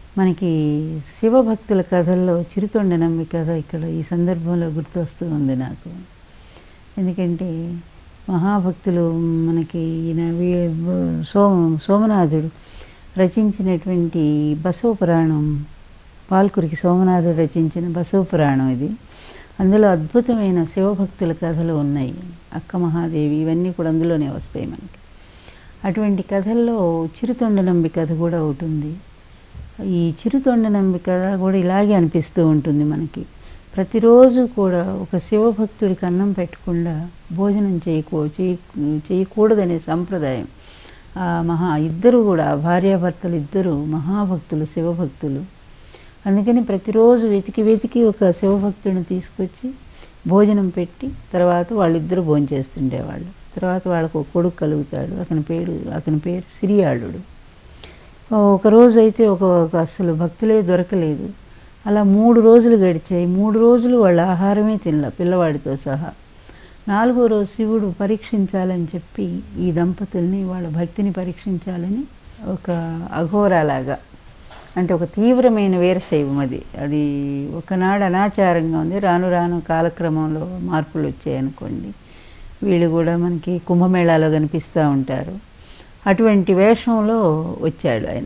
మనకి శివభక్తుల కథల్లో చిరుతొండ నమ్మి కథ ఇక్కడ ఈ సందర్భంలో గుర్తొస్తూ ఉంది నాకు ఎందుకంటే మహాభక్తులు మనకి ఈయన వీ- సోమ సోమనాథుడు రచించినటువంటి బసవ పురాణం పాల్కురికి సోమనాథుడు రచించిన బసవ పురాణం ఇది అందులో అద్భుతమైన శివభక్తుల కథలు ఉన్నాయి అక్క మహాదేవి ఇవన్నీ కూడా అందులోనే వస్తాయి మనకి అటువంటి కథల్లో చిరుతొండ నంబి కథ కూడా ఒకటి ఉంది ఈ చిరుతొండ నంబి కథ కూడా ఇలాగే అనిపిస్తూ ఉంటుంది మనకి ప్రతిరోజు కూడా ఒక శివభక్తుడికి అన్నం పెట్టకుండా భోజనం చేయకూ చేయ చేయకూడదనే సంప్రదాయం ఆ మహా ఇద్దరు కూడా భార్యాభర్తలు ఇద్దరు మహాభక్తులు శివభక్తులు అందుకని ప్రతిరోజు వెతికి వెతికి ఒక శివభక్తుడిని తీసుకొచ్చి భోజనం పెట్టి తర్వాత వాళ్ళిద్దరు భోజనం చేస్తుండేవాళ్ళు తర్వాత వాళ్ళకు ఒక కొడుకు కలుగుతాడు అతని పేరు అతని పేరు సిరియాళుడు ఒకరోజు అయితే ఒక ఒక అసలు భక్తులే దొరకలేదు అలా మూడు రోజులు గడిచాయి మూడు రోజులు వాళ్ళ ఆహారమే తినలే పిల్లవాడితో సహా నాలుగో రోజు శివుడు పరీక్షించాలని చెప్పి ఈ దంపతుల్ని వాళ్ళ భక్తిని పరీక్షించాలని ఒక అఘోరాలాగా అంటే ఒక తీవ్రమైన వీరశైవం అది అది ఒకనాడు అనాచారంగా ఉంది రాను రాను కాలక్రమంలో మార్పులు వచ్చాయనుకోండి వీళ్ళు కూడా మనకి కుంభమేళాలో కనిపిస్తూ ఉంటారు అటువంటి వేషంలో వచ్చాడు ఆయన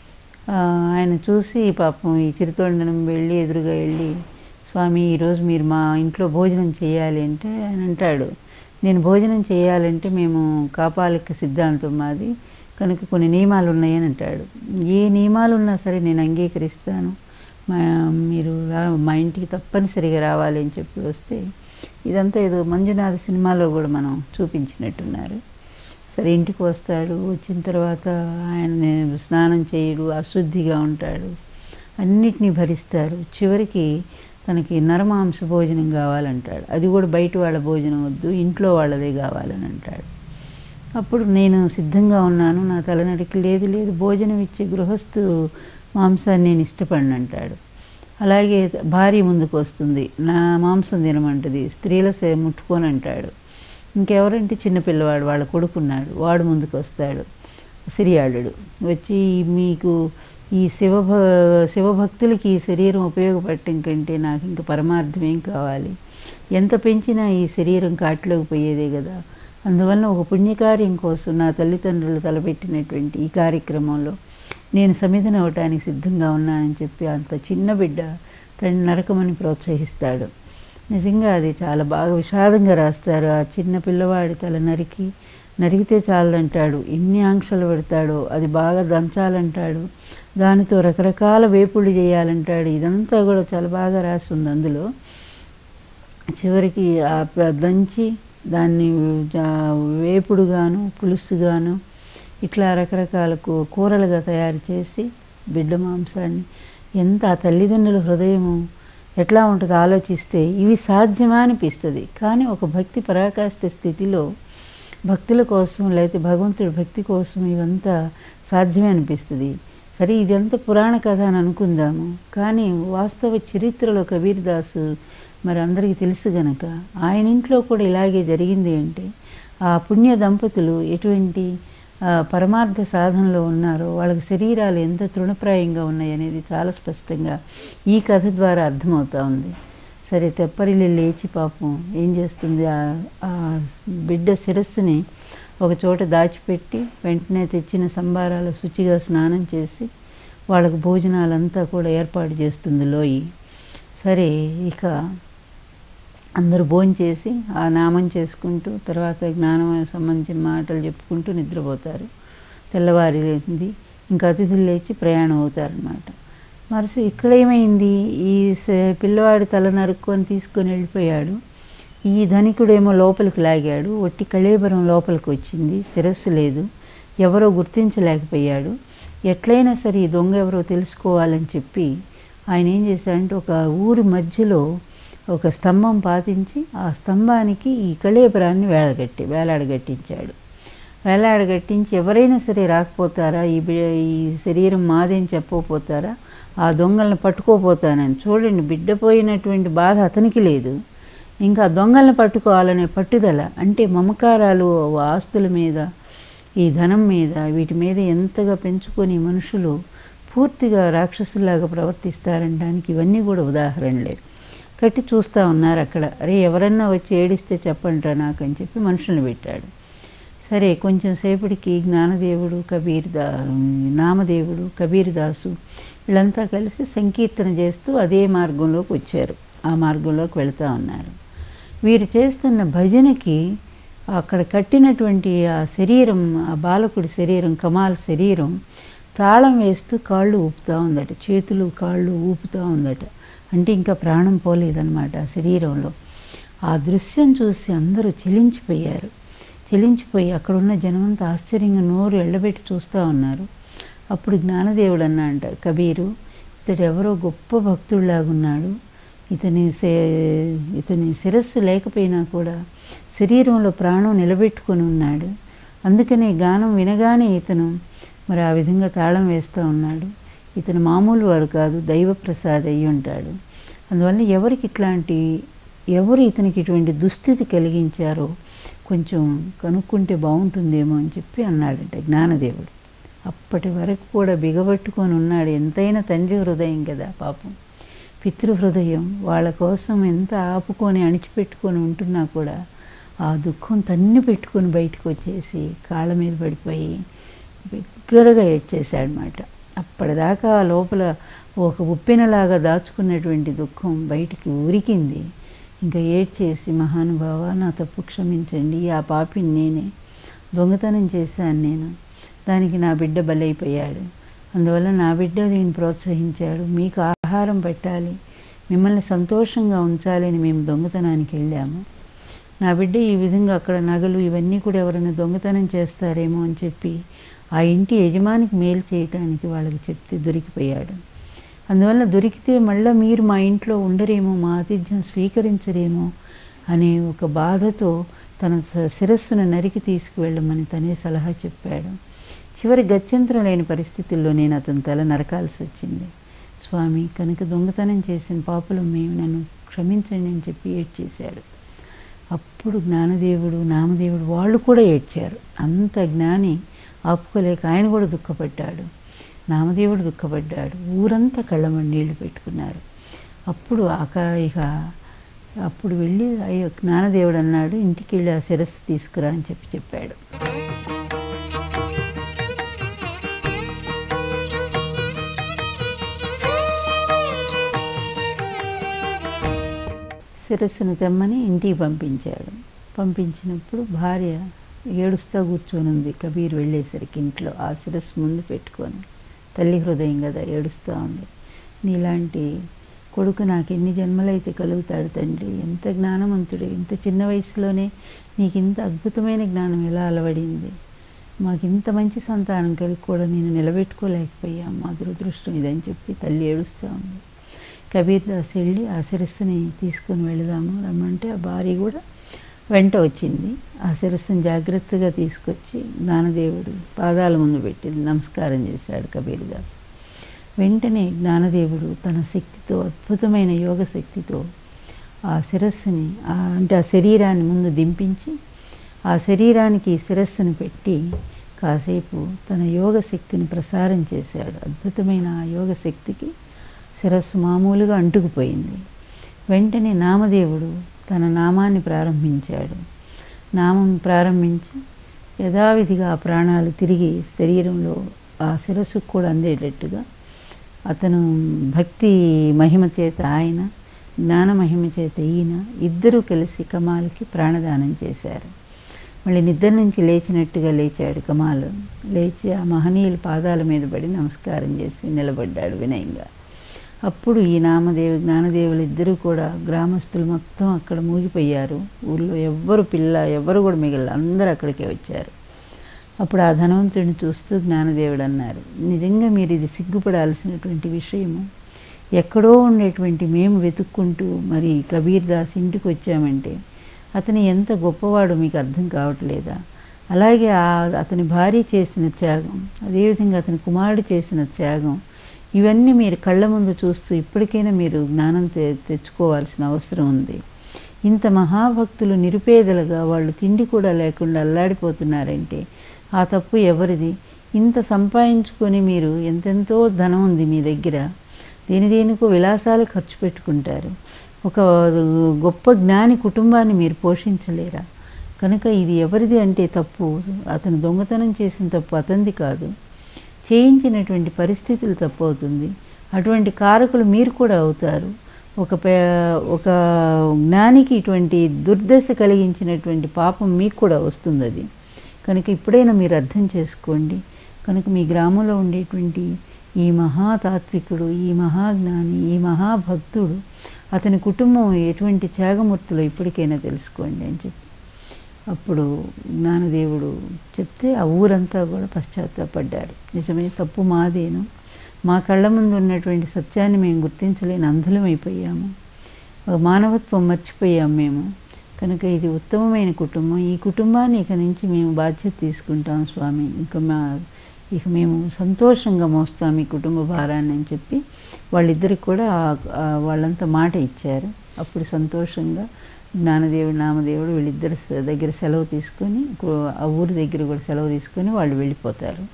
ఆ, ఆయన చూసి పాపం ఈ చిరుతొండనం వెళ్ళి ఎదురుగా వెళ్ళి స్వామి ఈరోజు మీరు మా ఇంట్లో భోజనం చేయాలి అంటే ఆయన అంటాడు నేను భోజనం చేయాలంటే మేము కాపాలిక సిద్ధాంతం మాది కనుక కొన్ని నియమాలు ఉన్నాయని అంటాడు ఏ నియమాలు ఉన్నా సరే నేను అంగీకరిస్తాను మా మీరు రా- మా ఇంటికి తప్పనిసరిగా రావాలి అని చెప్పి వస్తే ఇదంతా ఏదో మంజునాథ సినిమాలో కూడా మనం చూపించినట్టున్నారు సరే ఇంటికి వస్తాడు వచ్చిన తర్వాత ఆయన స్నానం చేయడు అశుద్ధిగా ఉంటాడు అన్నిటినీ భరిస్తారు చివరికి తనకి నరమాంస భోజనం కావాలంటాడు అది కూడా బయట వాళ్ళ భోజనం వద్దు ఇంట్లో వాళ్ళదే కావాలని అంటాడు అప్పుడు నేను సిద్ధంగా ఉన్నాను నా తలనరికి లేదు లేదు భోజనం ఇచ్చే గృహస్థు మాంసాన్ని నేను ఇష్టపడిన అంటాడు అలాగే భార్య ముందుకు వస్తుంది నా మాంసం తినమంటది స్త్రీల సే ముట్టుకొని అంటాడు ఇంకెవరంటే చిన్నపిల్లవాడు వాళ్ళ కొడుకున్నాడు వాడు ముందుకు వస్తాడు సిరియాళుడు వచ్చి మీకు ఈ శివ శివభక్తులకి ఈ శరీరం ఉపయోగపడటం కంటే నాకు ఇంకా పరమార్థం ఏం కావాలి ఎంత పెంచినా ఈ శరీరం కాటిలోకి పోయేదే కదా అందువలన ఒక పుణ్యకార్యం కోసం నా తల్లిదండ్రులు తలపెట్టినటువంటి ఈ కార్యక్రమంలో నేను సమిధన అవటానికి సిద్ధంగా ఉన్నానని చెప్పి అంత చిన్న బిడ్డ తను నరకమని ప్రోత్సహిస్తాడు నిజంగా అది చాలా బాగా విషాదంగా రాస్తారు ఆ చిన్న పిల్లవాడి తల నరికి నరికితే చాలంటాడు ఎన్ని ఆంక్షలు పెడతాడో అది బాగా దంచాలంటాడు దానితో రకరకాల వేపుళ్ళు చేయాలంటాడు ఇదంతా కూడా చాలా బాగా రాసి ఉంది అందులో చివరికి ఆ ప- దంచి దాన్ని జా- వేపుడుగాను పులుసుగాను ఇట్లా రకరకాల కూ- కూరలుగా తయారు చేసి బిడ్డ మాంసాన్ని ఎంత ఆ తల్లిదండ్రుల హృదయము ఎట్లా ఉంటుందో ఆలోచిస్తే ఇవి సాధ్యమా అనిపిస్తుంది కానీ ఒక భక్తి పరాకాష్ఠ స్థితిలో భక్తుల కోసం లేకపోతే భగవంతుడి భక్తి కోసం ఇవంతా సాధ్యమే అనిపిస్తుంది సరే ఇదంతా పురాణ కథ అని అనుకుందాము కానీ వాస్తవ చరిత్రలో కబీర్దాసు మరి అందరికీ తెలుసు గనక ఆయన ఇంట్లో కూడా ఇలాగే జరిగింది అంటే ఆ పుణ్య దంపతులు ఎటువంటి ఆ, పరమార్థ సాధనలో ఉన్నారో వాళ్ళకి శరీరాలు ఎంత తృణప్రాయంగా ఉన్నాయి అనేది చాలా స్పష్టంగా ఈ కథ ద్వారా అర్థమవుతా ఉంది సరే తెప్పరిల్లి లేచి పాపం ఏం చేస్తుంది ఆ- ఆ బిడ్డ శిరస్సుని ఒక చోట దాచిపెట్టి వెంటనే తెచ్చిన సంబారాలు శుచిగా స్నానం చేసి వాళ్ళకు భోజనాలంతా కూడా ఏర్పాటు చేస్తుంది లోయి సరే ఇక అందరూ భోంచేసి ఆ నామం చేసుకుంటూ తర్వాత జ్ఞానం సంబంధించిన మాటలు చెప్పుకుంటూ నిద్రపోతారు తెల్లవారింది ఇంకా అతిథులు లేచి ప్రయాణం అవుతారనమాట మరుస ఇక్కడ ఏమైంది ఈ స- పిల్లవాడి తల నరుక్కొని తీసుకొని వెళ్ళిపోయాడు ఈ ధనికుడేమో లోపలికి లాగాడు ఒట్టి కళేబరం లోపలికి వచ్చింది శిరస్సు లేదు ఎవరో గుర్తించలేకపోయాడు ఎట్లయినా సరే ఈ దొంగ ఎవరో తెలుసుకోవాలని చెప్పి ఆయన ఏం చేశాడంటే ఒక ఊరి మధ్యలో ఒక స్తంభం పాతించి ఆ స్తంభానికి ఈ కళేబరాన్ని వేలగట్టి వేలాడగట్టించాడు వేలాడగట్టించి ఎవరైనా సరే రాకపోతారా ఈ బి- ఈ శరీరం మాదేని చెప్పకపోతారా ఆ దొంగలను పట్టుకోపోతానని చూడండి బిడ్డ పోయినటువంటి బాధ అతనికి లేదు ఇంకా దొంగలను పట్టుకోవాలనే పట్టుదల అంటే మమకారాలు ఆస్తుల మీద ఈ ధనం మీద వీటి మీద ఎంతగా పెంచుకొని మనుషులు పూర్తిగా రాక్షసుల్లాగా ప్రవర్తిస్తారనడానికి ఇవన్నీ కూడా ఉదాహరణలే కట్టి చూస్తూ ఉన్నారు అక్కడ అరే ఎవరన్నా వచ్చి ఏడిస్తే చెప్పండిరా నాకు అని చెప్పి మనుషుల్ని పెట్టాడు సరే కొంచెం సేపటికి జ్ఞానదేవుడు కబీర్ దా నామదేవుడు కబీర్ దాసు వీళ్ళంతా కలిసి సంకీర్తన చేస్తూ అదే మార్గంలోకి వచ్చారు ఆ మార్గంలోకి వెళ్తూ ఉన్నారు వీరు చేస్తున్న భజనకి అక్కడ కట్టినటువంటి ఆ శరీరం ఆ బాలకుడి శరీరం కమాల్ శరీరం తాళం వేస్తూ కాళ్ళు ఊపుతూ ఉందట చేతులు కాళ్ళు ఊపుతూ ఉందట అంటే ఇంకా ప్రాణం పోలేదన్నమాట ఆ శరీరంలో ఆ దృశ్యం చూసి అందరూ చెలించిపోయారు చెలించిపోయి అక్కడ ఉన్న జనమంతా ఆశ్చర్యంగా నోరు ఎళ్ళబెట్టి చూస్తూ ఉన్నారు అప్పుడు జ్ఞానదేవుడు అన్నా అంట కబీరు ఇతడు ఎవరో గొప్ప భక్తుడిలాగున్నాడు ఇతని ఇతని శిరస్సు లేకపోయినా కూడా శరీరంలో ప్రాణం నిలబెట్టుకొని ఉన్నాడు అందుకనే గానం వినగానే ఇతను మరి ఆ విధంగా తాళం వేస్తూ ఉన్నాడు ఇతను మామూలు వాడు కాదు దైవ ప్రసాద్ అయ్యి ఉంటాడు అందువల్ల ఎవరికి ఇట్లాంటి ఎవరు ఇతనికి ఇటువంటి దుస్థితి కలిగించారో కొంచెం కనుక్కుంటే బాగుంటుందేమో అని చెప్పి అన్నాడంట జ్ఞానదేవుడు అప్పటి వరకు కూడా బిగబట్టుకొని ఉన్నాడు ఎంతైనా తండ్రి హృదయం కదా పాపం పితృ హృదయం వాళ్ళ కోసం ఎంత ఆపుకొని అణిచిపెట్టుకొని ఉంటున్నా కూడా ఆ దుఃఖం తన్ని పెట్టుకొని బయటకు వచ్చేసి కాళ్ళ మీద పడిపోయి బిగ్గరగా ఏడ్చేశాడనమాట అప్పటిదాకా లోపల ఒక ఉప్పెనలాగా దాచుకున్నటువంటి దుఃఖం బయటికి ఉరికింది ఇంకా ఏడ్చేసి మహానుభావ నా తప్పు క్షమించండి ఆ పాపిని నేనే దొంగతనం చేశాను నేను దానికి నా బిడ్డ బలైపోయాడు అందువల్ల నా బిడ్డ దీన్ని ప్రోత్సహించాడు మీకు ఆహారం పెట్టాలి మిమ్మల్ని సంతోషంగా ఉంచాలని మేము దొంగతనానికి వెళ్ళాము నా బిడ్డ ఈ విధంగా అక్కడ నగలు ఇవన్నీ కూడా ఎవరైనా దొంగతనం చేస్తారేమో అని చెప్పి ఆ ఇంటి యజమానికి మేలు చేయటానికి వాళ్ళకి చెప్తే దొరికిపోయాడు అందువల్ల దొరికితే మళ్ళీ మీరు మా ఇంట్లో ఉండరేమో మా ఆతిథ్యం స్వీకరించరేమో అనే ఒక బాధతో తన శిరస్సును నరికి తీసుకువెళ్ళమని తనే సలహా చెప్పాడు చివరి గత్యంతరం లేని పరిస్థితుల్లో నేను అతని తల నరకాల్సి వచ్చింది స్వామి కనుక దొంగతనం చేసిన పాపలు మేము నన్ను క్షమించండి అని చెప్పి ఏడ్చేశాడు అప్పుడు జ్ఞానదేవుడు నామదేవుడు వాళ్ళు కూడా ఏడ్చారు అంత జ్ఞాని ఆపుకోలేక ఆయన కూడా దుఃఖపడ్డాడు నామదేవుడు దుఃఖపడ్డాడు ఊరంతా కళ్ళమని నీళ్లు పెట్టుకున్నారు అప్పుడు ఆక ఇక అప్పుడు వెళ్ళి అయ్యో జ్ఞానదేవుడు అన్నాడు ఇంటికి వెళ్ళి ఆ శిరస్సు తీసుకురా అని చెప్పి చెప్పాడు శిరస్సును తెమ్మని ఇంటికి పంపించాడు పంపించినప్పుడు భార్య ఏడుస్తూ కూర్చొని ఉంది కబీర్ వెళ్ళేసరికి ఇంట్లో ఆ శిరస్సు ముందు పెట్టుకొని తల్లి హృదయం కదా ఏడుస్తూ ఉంది నీలాంటి కొడుకు నాకు ఎన్ని జన్మలైతే కలుగుతాడు తండ్రి ఎంత జ్ఞానవంతుడు ఇంత చిన్న వయసులోనే నీకు ఇంత అద్భుతమైన జ్ఞానం ఎలా అలవడింది మాకు ఇంత మంచి సంతానం కలిగి కూడా నేను నిలబెట్టుకోలేకపోయాం మా దురదృష్టం ఇదని చెప్పి తల్లి ఏడుస్తూ ఉంది కబీర్ దాస్ వెళ్ళి ఆ శిరస్సుని తీసుకొని వెళదాము రమ్మంటే ఆ భార్య కూడా వెంట వచ్చింది ఆ శిరస్సును జాగ్రత్తగా తీసుకొచ్చి జ్ఞానదేవుడు పాదాల ముందు పెట్టింది నమస్కారం చేశాడు కబీర్ దాస్ వెంటనే జ్ఞానదేవుడు తన శక్తితో అద్భుతమైన యోగ శక్తితో ఆ శిరస్సుని అంటే ఆ శరీరాన్ని ముందు దింపించి ఆ శరీరానికి శిరస్సును పెట్టి కాసేపు తన యోగ శక్తిని ప్రసారం చేశాడు అద్భుతమైన ఆ యోగ శక్తికి శిరస్సు మామూలుగా అంటుకుపోయింది వెంటనే నామదేవుడు తన నామాన్ని ప్రారంభించాడు నామం ప్రారంభించి యథావిధిగా ఆ ప్రాణాలు తిరిగి శరీరంలో ఆ శిరస్సుకు కూడా అందేటట్టుగా అతను భక్తి మహిమ చేత ఆయన జ్ఞాన మహిమ చేత ఈయన ఇద్దరూ కలిసి కమాల్కి ప్రాణదానం చేశారు మళ్ళీ నిద్ర నుంచి లేచినట్టుగా లేచాడు కమాల్ లేచి ఆ మహనీయుల పాదాల మీద పడి నమస్కారం చేసి నిలబడ్డాడు వినయంగా అప్పుడు ఈ నామదేవి జ్ఞానదేవులు ఇద్దరూ కూడా గ్రామస్తులు మొత్తం అక్కడ మూగిపోయారు ఊళ్ళో ఎవ్వరు పిల్ల ఎవ్వరు కూడా మిగిలిన అందరూ అక్కడికే వచ్చారు అప్పుడు ఆ ధనవంతుడిని చూస్తూ జ్ఞానదేవుడు అన్నారు నిజంగా మీరు ఇది సిగ్గుపడాల్సినటువంటి విషయము ఎక్కడో ఉండేటువంటి మేము వెతుక్కుంటూ మరి కబీర్ దాస్ ఇంటికి వచ్చామంటే అతను ఎంత గొప్పవాడు మీకు అర్థం కావట్లేదా అలాగే ఆ అతని భార్య చేసిన త్యాగం అదేవిధంగా అతని కుమారుడు చేసిన త్యాగం ఇవన్నీ మీరు కళ్ళ ముందు చూస్తూ ఇప్పటికైనా మీరు జ్ఞానం తె తెచ్చుకోవాల్సిన అవసరం ఉంది ఇంత మహాభక్తులు నిరుపేదలుగా వాళ్ళు తిండి కూడా లేకుండా అల్లాడిపోతున్నారంటే ఆ తప్పు ఎవరిది ఇంత సంపాదించుకొని మీరు ఎంతెంతో ధనం ఉంది మీ దగ్గర దేని దేనికో విలాసాలు ఖర్చు పెట్టుకుంటారు ఒక గొప్ప జ్ఞాని కుటుంబాన్ని మీరు పోషించలేరా కనుక ఇది ఎవరిది అంటే తప్పు అతను దొంగతనం చేసిన తప్పు అతనిది కాదు చేయించినటువంటి పరిస్థితులు తప్పు అవుతుంది అటువంటి కారకులు మీరు కూడా అవుతారు ఒక పే ఒక జ్ఞానికి ఇటువంటి దుర్దశ కలిగించినటువంటి పాపం మీకు కూడా వస్తుంది అది కనుక ఇప్పుడైనా మీరు అర్థం చేసుకోండి కనుక మీ గ్రామంలో ఉండేటువంటి ఈ మహాతాత్వికుడు ఈ మహాజ్ఞాని ఈ మహాభక్తుడు అతని కుటుంబం ఎటువంటి త్యాగమూర్తులో ఇప్పటికైనా తెలుసుకోండి అని చెప్పి అప్పుడు జ్ఞానదేవుడు చెప్తే ఆ ఊరంతా కూడా పశ్చాత్తాపడ్డారు నిజమే తప్పు మాదేను మా కళ్ళ ముందు ఉన్నటువంటి సత్యాన్ని మేము గుర్తించలేని అంధులమైపోయాము మానవత్వం మర్చిపోయాం మేము కనుక ఇది ఉత్తమమైన కుటుంబం ఈ కుటుంబాన్ని ఇక నుంచి మేము బాధ్యత తీసుకుంటాం స్వామి ఇంకా మా ఇక మేము సంతోషంగా మోస్తాం ఈ కుటుంబ భారాన్ని అని చెప్పి వాళ్ళిద్దరికి కూడా వాళ్ళంతా మాట ఇచ్చారు అప్పుడు సంతోషంగా జ్ఞానదేవుడు నామదేవుడు వీళ్ళిద్దరు దగ్గర సెలవు తీసుకొని ఆ ఊరి దగ్గర కూడా సెలవు తీసుకొని వాళ్ళు వెళ్ళిపోతారు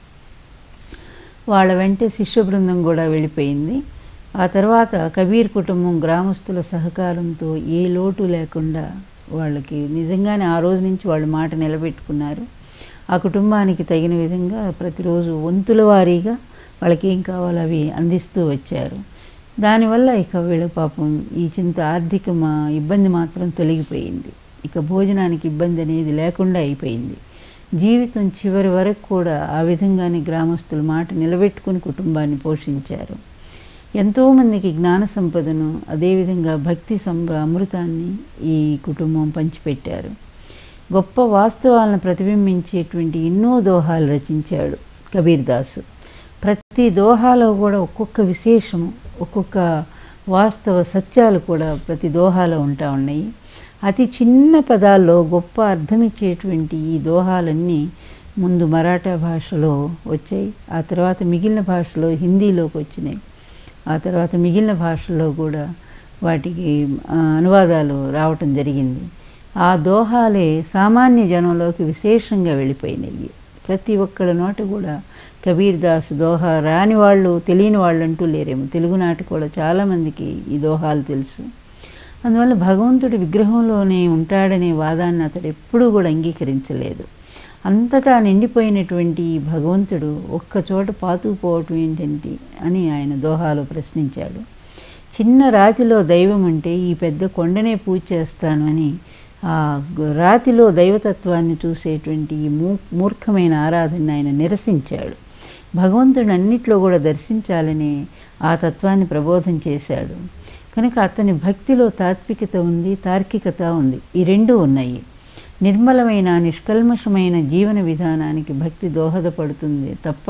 వాళ్ళ వెంటే శిష్య బృందం కూడా వెళ్ళిపోయింది ఆ తర్వాత కబీర్ కుటుంబం గ్రామస్తుల సహకారంతో ఏ లోటు లేకుండా వాళ్ళకి నిజంగానే ఆ రోజు నుంచి వాళ్ళు మాట నిలబెట్టుకున్నారు ఆ కుటుంబానికి తగిన విధంగా ప్రతిరోజు వంతుల వారీగా వాళ్ళకి ఏం కావాలో అవి అందిస్తూ వచ్చారు దానివల్ల ఇక వీళ్ళ పాపం ఈ చింత ఆర్థిక మా ఇబ్బంది మాత్రం తొలగిపోయింది ఇక భోజనానికి ఇబ్బంది అనేది లేకుండా అయిపోయింది జీవితం చివరి వరకు కూడా ఆ విధంగానే గ్రామస్తుల మాట నిలబెట్టుకుని కుటుంబాన్ని పోషించారు ఎంతోమందికి జ్ఞాన సంపదను అదేవిధంగా భక్తి సంబ అమృతాన్ని ఈ కుటుంబం పంచిపెట్టారు గొప్ప వాస్తవాలను ప్రతిబింబించేటువంటి ఎన్నో దోహాలు రచించాడు కబీర్ దాసు ప్రతి దోహాలో కూడా ఒక్కొక్క విశేషము ఒక్కొక్క వాస్తవ సత్యాలు కూడా ప్రతి దోహాలో ఉంటా ఉన్నాయి అతి చిన్న పదాల్లో గొప్ప అర్థమిచ్చేటువంటి ఈ దోహాలన్నీ ముందు మరాఠా భాషలో వచ్చాయి ఆ తర్వాత మిగిలిన భాషలో హిందీలోకి వచ్చినాయి ఆ తర్వాత మిగిలిన భాషల్లో కూడా వాటికి అనువాదాలు రావటం జరిగింది ఆ దోహాలే సామాన్య జనంలోకి విశేషంగా వెళ్ళిపోయినాయి ప్రతి ఒక్కళ్ళ నోట కూడా కబీర్ దాస్ దోహా రాని వాళ్ళు తెలియని వాళ్ళు అంటూ లేరేమో తెలుగునాట కూడా చాలామందికి ఈ దోహాలు తెలుసు అందువల్ల భగవంతుడి విగ్రహంలోనే ఉంటాడనే వాదాన్ని అతడు ఎప్పుడూ కూడా అంగీకరించలేదు అంతటా నిండిపోయినటువంటి ఈ భగవంతుడు ఒక్క చోట పాతుకుపోవటం ఏంటంటే అని ఆయన దోహాలో ప్రశ్నించాడు చిన్న రాతిలో దైవం అంటే ఈ పెద్ద కొండనే పూజ చేస్తాను అని ఆ రాతిలో దైవతత్వాన్ని చూసేటువంటి ఈ మూ మూర్ఖమైన ఆరాధన ఆయన నిరసించాడు భగవంతుడిని అన్నిట్లో కూడా దర్శించాలని ఆ తత్వాన్ని ప్రబోధం చేశాడు కనుక అతని భక్తిలో తాత్వికత ఉంది తార్కికత ఉంది ఈ రెండు ఉన్నాయి నిర్మలమైన నిష్కల్మషమైన జీవన విధానానికి భక్తి దోహదపడుతుంది తప్ప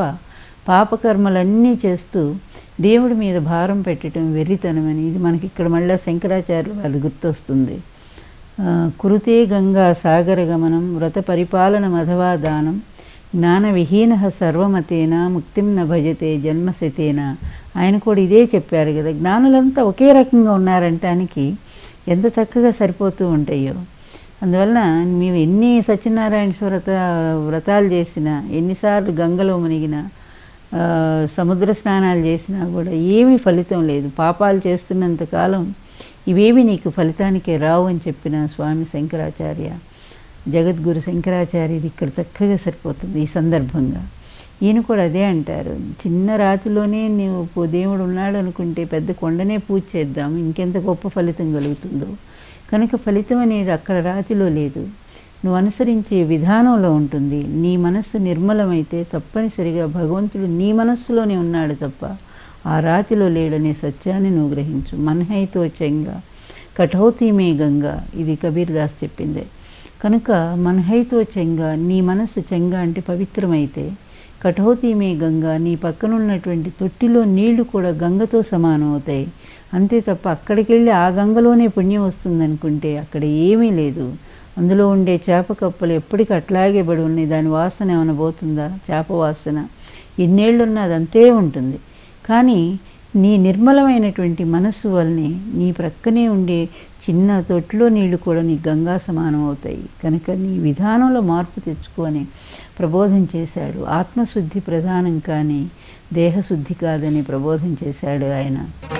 పాపకర్మలన్నీ చేస్తూ దేవుడి మీద భారం పెట్టడం వెర్రితనమని ఇది మనకి ఇక్కడ మళ్ళీ శంకరాచార్యులు అది గుర్తొస్తుంది కురుతే గంగా సాగర గమనం వ్రత పరిపాలన మధవా దానం జ్ఞాన విహీన సర్వమతేన ముక్తిం న భజతే జన్మశతేన ఆయన కూడా ఇదే చెప్పారు కదా జ్ఞానులంతా ఒకే రకంగా ఉన్నారంటానికి ఎంత చక్కగా సరిపోతూ ఉంటాయో అందువలన మేము ఎన్ని సత్యనారాయణ వ్రత వ్రతాలు చేసినా ఎన్నిసార్లు గంగలో మునిగినా సముద్ర స్నానాలు చేసినా కూడా ఏమీ ఫలితం లేదు పాపాలు చేస్తున్నంత కాలం ఇవేవి నీకు ఫలితానికే రావు అని చెప్పిన స్వామి శంకరాచార్య జగద్గురు శంకరాచార్య ఇది ఇక్కడ చక్కగా సరిపోతుంది ఈ సందర్భంగా ఈయన కూడా అదే అంటారు చిన్న రాతిలోనే నీవు దేవుడు ఉన్నాడు అనుకుంటే పెద్ద కొండనే పూజ చేద్దాం ఇంకెంత గొప్ప ఫలితం కలుగుతుందో కనుక ఫలితం అనేది అక్కడ రాతిలో లేదు నువ్వు అనుసరించే విధానంలో ఉంటుంది నీ మనస్సు నిర్మలమైతే తప్పనిసరిగా భగవంతుడు నీ మనస్సులోనే ఉన్నాడు తప్ప ఆ రాతిలో లేడనే సత్యాన్ని నువ్వు గ్రహించు మన్హైతో చెంగ కఠౌతి మే గంగ ఇది కబీర్ దాస్ చెప్పిందే కనుక మన్హైతో చెంగ నీ మనస్సు చెంగ అంటే పవిత్రమైతే కఠౌతి మే గంగ నీ పక్కనున్నటువంటి తొట్టిలో నీళ్లు కూడా గంగతో సమానం అవుతాయి అంతే తప్ప అక్కడికి వెళ్ళి ఆ గంగలోనే పుణ్యం వస్తుందనుకుంటే అక్కడ ఏమీ లేదు అందులో ఉండే చేప కప్పలు ఎప్పటికీ అట్లాగే పడి ఉన్నాయి దాని వాసన ఏమైనా పోతుందా చేప వాసన ఎన్నేళ్ళున్నా అది అంతే ఉంటుంది కానీ నీ నిర్మలమైనటువంటి మనస్సు వల్లనే నీ ప్రక్కనే ఉండే చిన్న తొట్టులో నీళ్లు కూడా నీ గంగా సమానం అవుతాయి కనుక నీ విధానంలో మార్పు తెచ్చుకొని ప్రబోధం చేశాడు ఆత్మశుద్ధి ప్రధానం కానీ దేహశుద్ధి కాదని ప్రబోధం చేశాడు ఆయన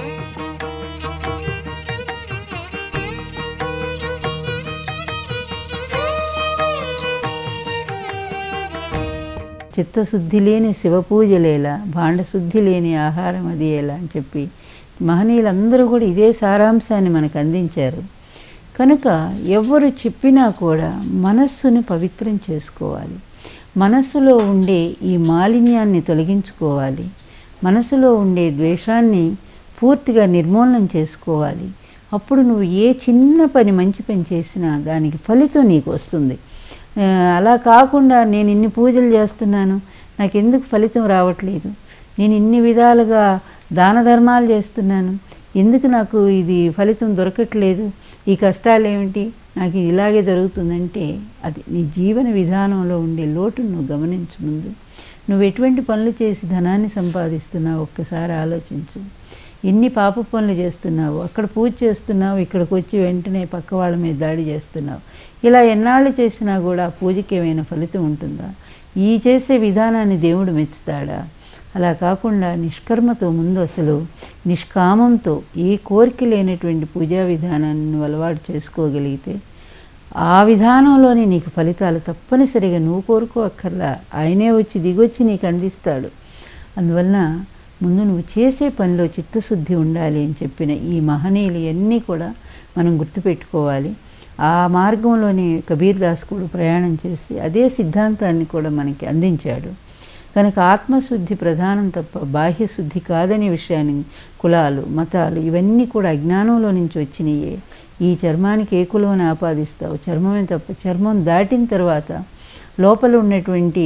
చిత్తశుద్ధి లేని శివపూజలేలా భాండశుద్ధి లేని ఆహారం అది ఎలా అని చెప్పి మహనీయులందరూ కూడా ఇదే సారాంశాన్ని మనకు అందించారు కనుక ఎవరు చెప్పినా కూడా మనస్సుని పవిత్రం చేసుకోవాలి మనస్సులో ఉండే ఈ మాలిన్యాన్ని తొలగించుకోవాలి మనసులో ఉండే ద్వేషాన్ని పూర్తిగా నిర్మూలనం చేసుకోవాలి అప్పుడు నువ్వు ఏ చిన్న పని మంచి పని చేసినా దానికి ఫలితం నీకు వస్తుంది ఆ, అలా కాకుండా నేను ఇన్ని పూజలు చేస్తున్నాను నాకు ఎందుకు ఫలితం రావట్లేదు నేను ఇన్ని విధాలుగా దాన ధర్మాలు చేస్తున్నాను ఎందుకు నాకు ఇది ఫలితం దొరకట్లేదు ఈ కష్టాలు ఏమిటి నాకు ఇది ఇలాగే జరుగుతుందంటే అది నీ జీవన విధానంలో ఉండే లోటును నువ్వు గమనించు ముందు నువ్వు ఎటువంటి పనులు చేసి ధనాన్ని సంపాదిస్తున్నావు ఒక్కసారి ఆలోచించు ఎన్ని పాప పనులు చేస్తున్నావు అక్కడ పూజ చేస్తున్నావు ఇక్కడికి వచ్చి వెంటనే పక్క వాళ్ళ మీద దాడి చేస్తున్నావు ఇలా ఎన్నాళ్ళు చేసినా కూడా ఆ పూజకి ఏమైనా ఫలితం ఉంటుందా ఈ చేసే విధానాన్ని దేవుడు మెచ్చుతాడా అలా కాకుండా నిష్కర్మతో ముందు అసలు నిష్కామంతో ఏ కోరిక లేనటువంటి పూజా విధానాన్ని నువ్వు అలవాటు చేసుకోగలిగితే ఆ విధానంలోనే నీకు ఫలితాలు తప్పనిసరిగా నువ్వు కోరుకో అక్కర్లా ఆయనే వచ్చి దిగొచ్చి నీకు అందిస్తాడు అందువలన ముందు నువ్వు చేసే పనిలో చిత్తశుద్ధి ఉండాలి అని చెప్పిన ఈ మహనీయులు అన్నీ కూడా మనం గుర్తుపెట్టుకోవాలి ఆ మార్గంలోనే కబీర్ దాస్ కూడా ప్రయాణం చేసి అదే సిద్ధాంతాన్ని కూడా మనకి అందించాడు కనుక ఆత్మశుద్ధి ప్రధానం తప్ప బాహ్య శుద్ధి కాదనే విషయాన్ని కులాలు మతాలు ఇవన్నీ కూడా అజ్ఞానంలో నుంచి వచ్చినాయే ఈ చర్మానికి ఏ కులం ఆపాదిస్తావు చర్మమే తప్ప చర్మం దాటిన తర్వాత లోపల ఉన్నటువంటి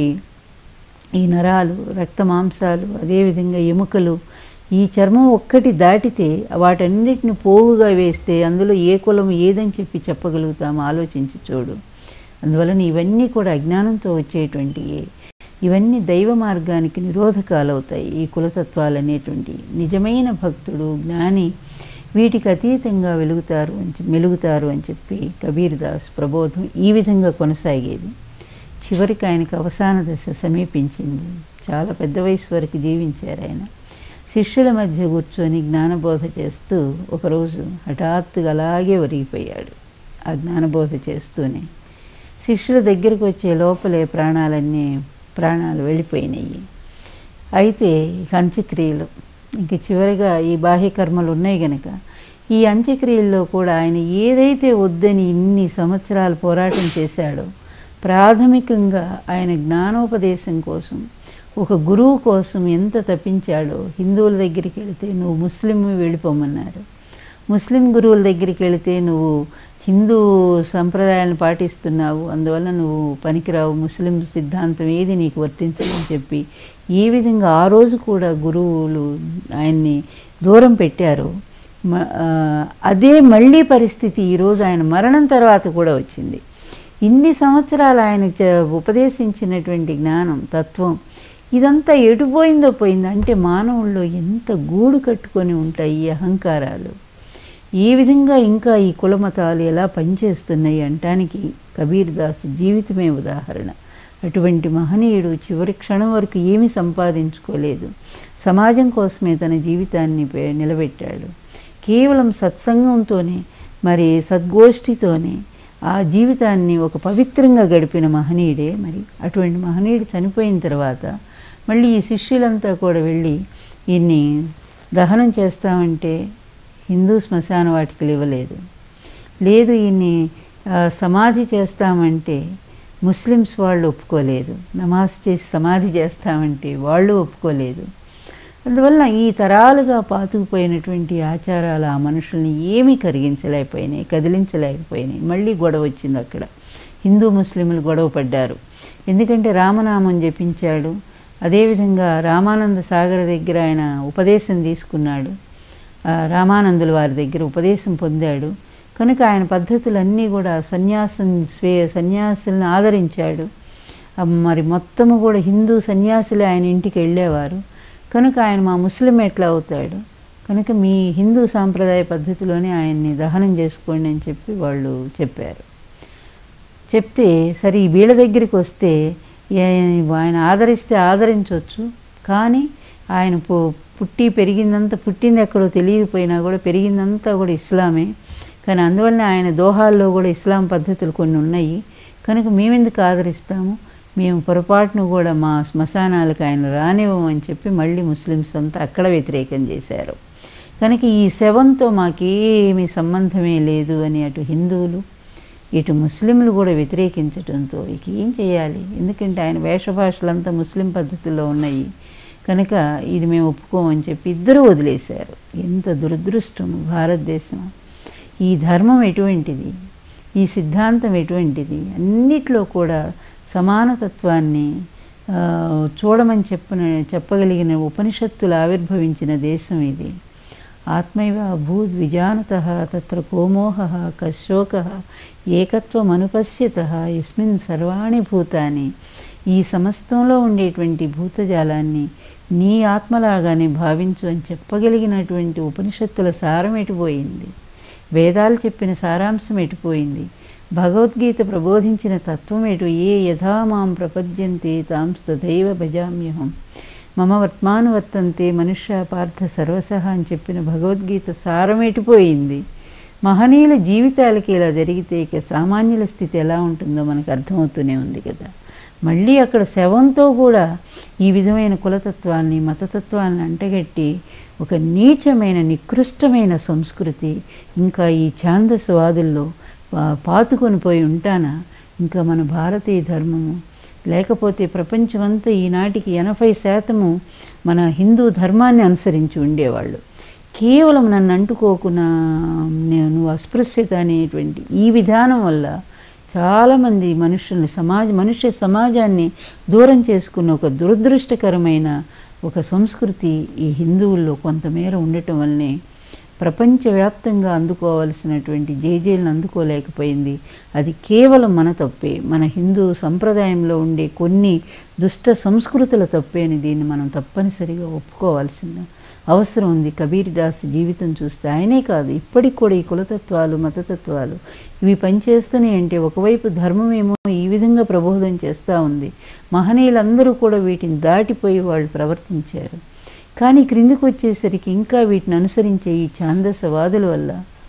ఈ నరాలు రక్త మాంసాలు అదేవిధంగా ఎముకలు ఈ చర్మం ఒక్కటి దాటితే వాటన్నిటిని పోగుగా వేస్తే అందులో ఏ కులం ఏదని చెప్పి చెప్పగలుగుతాము ఆలోచించి చూడు అందువలన ఇవన్నీ కూడా అజ్ఞానంతో వచ్చేటువంటివి ఇవన్నీ దైవ మార్గానికి నిరోధకాలు అవుతాయి ఈ కులతత్వాలు అనేటువంటి నిజమైన భక్తుడు జ్ఞాని వీటికి అతీతంగా వెలుగుతారు అని చె- మెలుగుతారు అని చెప్పి కబీర్ దాస్ ప్రబోధం ఈ విధంగా కొనసాగేది చివరికి ఆయనకు అవసాన దశ సమీపించింది చాలా పెద్ద వయసు వరకు జీవించారు ఆయన శిష్యుల మధ్య కూర్చొని జ్ఞానబోధ చేస్తూ ఒకరోజు హఠాత్తుగా అలాగే ఒరిగిపోయాడు ఆ జ్ఞానబోధ చేస్తూనే శిష్యుల దగ్గరికి వచ్చే లోపలే ప్రాణాలన్నీ ప్రాణాలు వెళ్ళిపోయినాయి అయితే ఇక అంత్యక్రియలు ఇంక చివరిగా ఈ బాహ్య కర్మలు ఉన్నాయి గనక ఈ అంత్యక్రియల్లో కూడా ఆయన ఏదైతే వద్దని ఇన్ని సంవత్సరాలు పోరాటం చేశాడో ప్రాథమికంగా ఆయన జ్ఞానోపదేశం కోసం ఒక గురువు కోసం ఎంత తప్పించాడో హిందువుల దగ్గరికి వెళితే నువ్వు ముస్లిం వెళ్ళిపోమన్నారు ముస్లిం గురువుల దగ్గరికి వెళితే నువ్వు హిందూ సంప్రదాయాలను పాటిస్తున్నావు అందువల్ల నువ్వు పనికిరావు ముస్లిం సిద్ధాంతం ఏది నీకు వర్తించదని చెప్పి ఈ విధంగా ఆ రోజు కూడా గురువులు ఆయన్ని దూరం పెట్టారు మ- ఆ, అదే మళ్ళీ పరిస్థితి ఈరోజు ఆయన మరణం తర్వాత కూడా వచ్చింది ఇన్ని సంవత్సరాలు ఆయన చ- ఉపదేశించినటువంటి జ్ఞానం తత్వం ఇదంతా ఎటుపోయిందో పోయింది అంటే మానవుల్లో ఎంత గూడు కట్టుకొని ఉంటాయి ఈ అహంకారాలు ఈ విధంగా ఇంకా ఈ కులమతాలు ఎలా పనిచేస్తున్నాయి అంటానికి కబీర్ దాస్ జీవితమే ఉదాహరణ అటువంటి మహనీయుడు చివరి క్షణం వరకు ఏమీ సంపాదించుకోలేదు సమాజం కోసమే తన జీవితాన్ని పె- నిలబెట్టాడు కేవలం సత్సంగంతోనే మరి సద్గోష్ఠితోనే ఆ జీవితాన్ని ఒక పవిత్రంగా గడిపిన మహనీయుడే మరి అటువంటి మహనీయుడు చనిపోయిన తర్వాత మళ్ళీ ఈ శిష్యులంతా కూడా వెళ్ళి ఈయన్ని దహనం చేస్తామంటే హిందూ శ్మశాన వాటికలు ఇవ్వలేదు లేదు ఈయన్ని ఆ, సమాధి చేస్తామంటే ముస్లిమ్స్ వాళ్ళు ఒప్పుకోలేదు నమాజ్ చేసి సమాధి చేస్తామంటే వాళ్ళు ఒప్పుకోలేదు అందువల్ల ఈ తరాలుగా పాతుకుపోయినటువంటి ఆచారాలు ఆ మనుషుల్ని ఏమీ కరిగించలేకపోయినాయి కదిలించలేకపోయినాయి మళ్ళీ గొడవ వచ్చింది అక్కడ హిందూ ముస్లింలు గొడవ పడ్డారు ఎందుకంటే రామనామం జపించాడు అదేవిధంగా రామానంద సాగర్ దగ్గర ఆయన ఉపదేశం తీసుకున్నాడు ఆ, రామానందుల వారి దగ్గర ఉపదేశం పొందాడు కనుక ఆయన పద్ధతులన్నీ కూడా సన్యాసం స్వే సన్యాసులను ఆదరించాడు ఆ, మరి మొత్తము కూడా హిందూ సన్యాసులే ఆయన ఇంటికి వెళ్ళేవారు కనుక ఆయన మా ముస్లిం ఎట్లా అవుతాడు కనుక మీ హిందూ సాంప్రదాయ పద్ధతిలోనే ఆయన్ని దహనం చేసుకోండి అని చెప్పి వాళ్ళు చెప్పారు చెప్తే సరే ఈ వీళ్ళ దగ్గరికి వస్తే ఏ- ఆయన ఆదరిస్తే ఆదరించవచ్చు కానీ ఆయన పు పుట్టి పెరిగిందంతా పుట్టింది ఎక్కడో తెలియకపోయినా కూడా పెరిగిందంతా కూడా ఇస్లామే కానీ అందువల్ల ఆయన దోహాల్లో కూడా ఇస్లాం పద్ధతులు కొన్ని ఉన్నాయి కనుక మేమెందుకు ఆదరిస్తాము మేము పొరపాటును కూడా మా శ్మశానాలకు ఆయన రానివ్వమని చెప్పి మళ్ళీ ముస్లిమ్స్ అంతా అక్కడ వ్యతిరేకం చేశారు కనుక ఈ శవంతో మాకేమీ సంబంధమే లేదు అని అటు హిందువులు ఇటు ముస్లింలు కూడా వ్యతిరేకించడంతో ఇక ఏం చేయాలి ఎందుకంటే ఆయన వేషభాషలంతా ముస్లిం పద్ధతుల్లో ఉన్నాయి కనుక ఇది మేము ఒప్పుకోమని చెప్పి ఇద్దరు వదిలేశారు ఎంత దురదృష్టం భారతదేశం ఈ ధర్మం ఎటువంటిది ఈ సిద్ధాంతం ఎటువంటిది అన్నిట్లో కూడా సమానతత్వాన్ని ఆ, చూడమని చెప్పిన చెప్పగలిగిన ఉపనిషత్తులు ఆవిర్భవించిన దేశం ఇది ఆత్మైవ అభూద్ విజానత తత్ర కోమోహ కశోక ఏకత్వమనుపశ్యత యస్మిన్ సర్వాణి భూతాని ఈ సమస్తంలో ఉండేటువంటి భూతజాలాన్ని నీ ఆత్మలాగానే భావించు అని చెప్పగలిగినటువంటి ఉపనిషత్తుల సారం ఎటుపోయింది వేదాలు చెప్పిన సారాంశం ఎటుపోయింది భగవద్గీత ప్రబోధించిన తత్వం ఎటు ఏ యథా మాం ప్రపద్యంతే తాం తథైవ భజామ్యహం మమ వర్త్మాను వర్తంతే మనుష్య పార్థ సర్వసహ అని చెప్పిన భగవద్గీత సారం ఎటుపోయింది మహనీయుల జీవితాలకి ఇలా జరిగితే ఇక సామాన్యుల స్థితి ఎలా ఉంటుందో మనకు అర్థమవుతూనే ఉంది కదా మళ్ళీ అక్కడ శవంతో కూడా ఈ విధమైన కులతత్వాన్ని మతతత్వాన్ని అంటగట్టి ఒక నీచమైన నికృష్టమైన సంస్కృతి ఇంకా ఈ ఛాందస్వాదుల్లో పా- పాతుకొని పోయి ఉంటానా ఇంకా మన భారతీయ ధర్మము లేకపోతే ప్రపంచమంతా ఈనాటికి ఎనభై శాతము మన హిందూ ధర్మాన్ని అనుసరించి ఉండేవాళ్ళు కేవలం నన్ను అంటుకోకున్నా నేను అస్పృశ్యత అనేటువంటి ఈ విధానం వల్ల చాలామంది మనుషుల్ని సమాజ మనుష్య సమాజాన్ని దూరం చేసుకున్న ఒక దురదృష్టకరమైన ఒక సంస్కృతి ఈ హిందువుల్లో కొంతమేర ఉండటం వల్లనే ప్రపంచవ్యాప్తంగా అందుకోవాల్సినటువంటి జేజేలను అందుకోలేకపోయింది అది కేవలం మన తప్పే మన హిందూ సంప్రదాయంలో ఉండే కొన్ని దుష్ట సంస్కృతుల తప్పే అని దీన్ని మనం తప్పనిసరిగా ఒప్పుకోవాల్సిన అవసరం ఉంది కబీర్ దాస్ జీవితం చూస్తే ఆయనే కాదు ఇప్పటికి కూడా ఈ కులతత్వాలు మతతత్వాలు ఇవి పనిచేస్తూనే అంటే ఒకవైపు ధర్మమేమో ఈ విధంగా ప్రబోధం చేస్తూ ఉంది మహనీయులందరూ కూడా వీటిని దాటిపోయి వాళ్ళు ప్రవర్తించారు కానీ క్రిందికి వచ్చేసరికి ఇంకా వీటిని అనుసరించే ఈ ఛాందసవాదుల వల్ల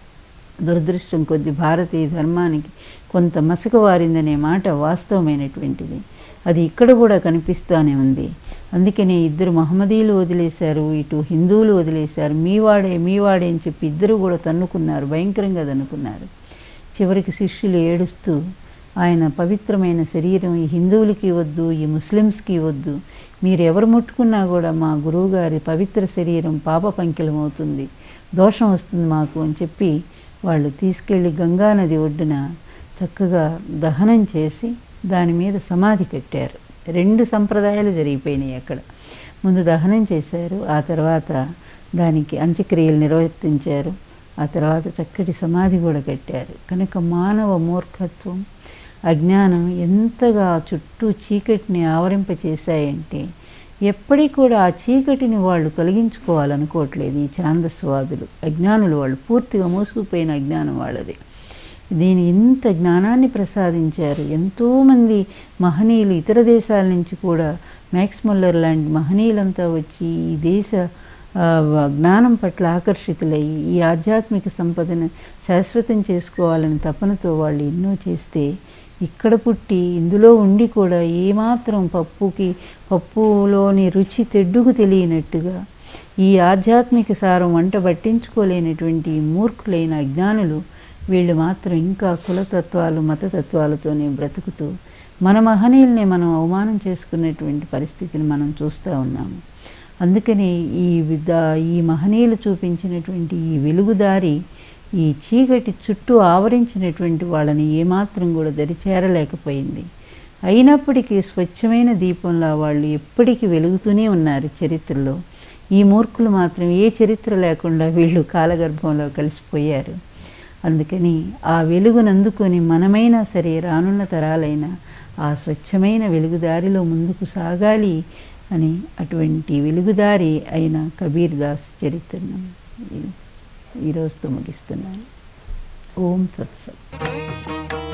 దురదృష్టం కొద్ది భారతీయ ధర్మానికి కొంత మసక వారిందనే మాట వాస్తవమైనటువంటిది అది ఇక్కడ కూడా కనిపిస్తూనే ఉంది అందుకనే ఇద్దరు మహమ్మదీలు వదిలేశారు ఇటు హిందువులు వదిలేశారు మీవాడే మీవాడే అని చెప్పి ఇద్దరు కూడా తన్నుకున్నారు భయంకరంగా తన్నుకున్నారు చివరికి శిష్యులు ఏడుస్తూ ఆయన పవిత్రమైన శరీరం ఈ హిందువులకి వద్దు ఈ ముస్లిమ్స్కి వద్దు మీరు ఎవరు ముట్టుకున్నా కూడా మా గురువుగారి పవిత్ర శరీరం పాప పంకిలం అవుతుంది దోషం వస్తుంది మాకు అని చెప్పి వాళ్ళు తీసుకెళ్ళి గంగానది ఒడ్డున చక్కగా దహనం చేసి దాని మీద సమాధి కట్టారు రెండు సంప్రదాయాలు జరిగిపోయినాయి అక్కడ ముందు దహనం చేశారు ఆ తర్వాత దానికి అంత్యక్రియలు నిర్వర్తించారు ఆ తర్వాత చక్కటి సమాధి కూడా కట్టారు కనుక మానవ మూర్ఖత్వం అజ్ఞానం ఎంతగా చుట్టూ చీకటిని ఆవరింపచేశాయంటే ఎప్పటికి కూడా ఆ చీకటిని వాళ్ళు తొలగించుకోవాలనుకోవట్లేదు ఈ ఛాందస్వాదులు అజ్ఞానులు వాళ్ళు పూర్తిగా మోసుకుపోయిన అజ్ఞానం వాళ్ళది దీని ఇంత జ్ఞానాన్ని ప్రసాదించారు ఎంతోమంది మహనీయులు ఇతర దేశాల నుంచి కూడా మ్యాక్స్ ముల్లర్ లాంటి మహనీయులంతా వచ్చి ఈ దేశ ఆ, జ్ఞానం పట్ల ఆకర్షితులై ఈ ఆధ్యాత్మిక సంపదను శాశ్వతం చేసుకోవాలని తపనతో వాళ్ళు ఎన్నో చేస్తే ఇక్కడ పుట్టి ఇందులో ఉండి కూడా ఏమాత్రం పప్పుకి పప్పులోని రుచి తెడ్డుకు తెలియనట్టుగా ఈ ఆధ్యాత్మిక సారం వంట పట్టించుకోలేనటువంటి ఈ మూర్ఖులైన అజ్ఞానులు వీళ్ళు మాత్రం ఇంకా కులతత్వాలు మతతత్వాలతోనే బ్రతుకుతూ మన మహనీయుల్ని మనం అవమానం చేసుకునేటువంటి పరిస్థితిని మనం చూస్తూ ఉన్నాము అందుకని ఈ విద ఈ మహనీయులు చూపించినటువంటి ఈ వెలుగుదారి ఈ చీకటి చుట్టూ ఆవరించినటువంటి వాళ్ళని ఏమాత్రం కూడా దరిచేరలేకపోయింది అయినప్పటికీ స్వచ్ఛమైన దీపంలా వాళ్ళు ఎప్పటికీ వెలుగుతూనే ఉన్నారు చరిత్రలో ఈ మూర్ఖులు మాత్రం ఏ చరిత్ర లేకుండా వీళ్ళు కాలగర్భంలో కలిసిపోయారు అందుకని ఆ వెలుగును అందుకొని మనమైనా సరే రానున్న తరాలైన ఆ స్వచ్ఛమైన వెలుగుదారిలో ముందుకు సాగాలి అని అటువంటి వెలుగుదారి అయిన కబీర్ దాస్ చరిత్రను ఈ- ఈ రోజుతో ముగిస్తున్నాను ఓం తత్సత్